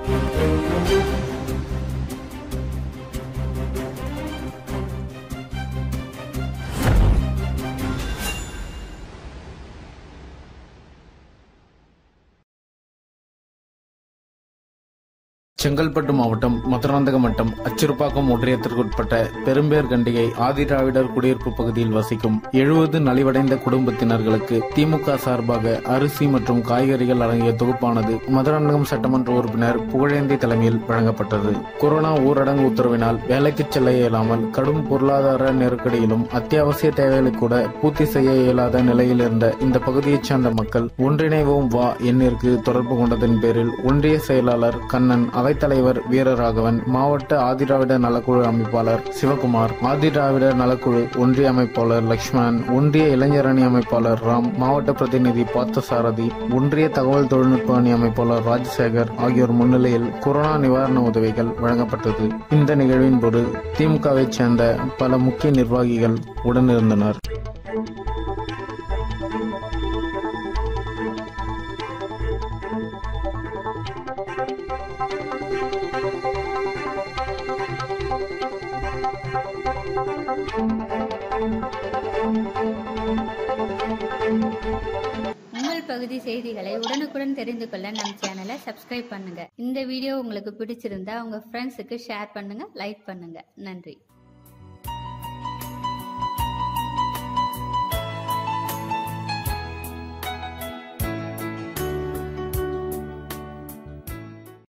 செங்கல்பட்டு மாவட்டம் மதுராந்தகம் வட்டம் அச்சிறுப்பாக்கம் ஒன்றியத்திற்குட்பட்ட பெரும்பேர் கண்டிகை ஆதிதிராவிடர் குடியிருப்பு பகுதியில் வசிக்கும் எழுபது நலிவடைந்த குடும்பத்தினர்களுக்கு திமுக சார்பாக அரிசி மற்றும் காய்கறிகள் அடங்கிய தொகுப்பானது மதுராந்தகம் சட்டமன்ற உறுப்பினர் புகழேந்தி தலைமையில் வழங்கப்பட்டது கொரோனா ஊரடங்கு உத்தரவினால் வேலைக்கு செல்ல இயலாமல் கடும் பொருளாதார நெருக்கடியிலும் அத்தியாவசிய தேவைகளை கூட பூர்த்தி செய்ய இயலாத நிலையில் இருந்த இந்த பகுதியைச் சேர்ந்த மக்கள் ஒன்றிணைவோம் வா எண்ணிற்கு தொடர்பு கொண்டதன் பேரில் ஒன்றிய செயலாளர் கண்ணன் அவைத்தலைவர் வீரராகவன் மாவட்ட ஆதிராவிட நலக்குழு அமைப்பாளர் சிவகுமார் ஆதிராவிட நலக்குழு ஒன்றிய அமைப்பாளர் லக்ஷ்மணன் ஒன்றிய இளைஞர் அணி அமைப்பாளர் ராம் மாவட்ட பிரதிநிதி பார்த்தசாரதி ஒன்றிய தகவல் தொழில்நுட்ப அணி அமைப்பாளர் ராஜசேகர் ஆகியோர் முன்னிலையில் கொரோனா நிவாரண உதவிகள் வழங்கப்பட்டது இந்த நிகழ்வின் போது திமுகவைச் சேர்ந்த பல முக்கிய நிர்வாகிகள் உடனிருந்தனர் உங்கள் பகுதி செய்திகளை உடனுக்குடன் தெரிந்து கொள்ள நம் சேனலை சப்ஸ்கிரைப் பண்ணுங்க இந்த வீடியோ உங்களுக்கு பிடிச்சிருந்தா உங்க ஃப்ரெண்ட்ஸுக்கு ஷேர் பண்ணுங்க லைக் பண்ணுங்க நன்றி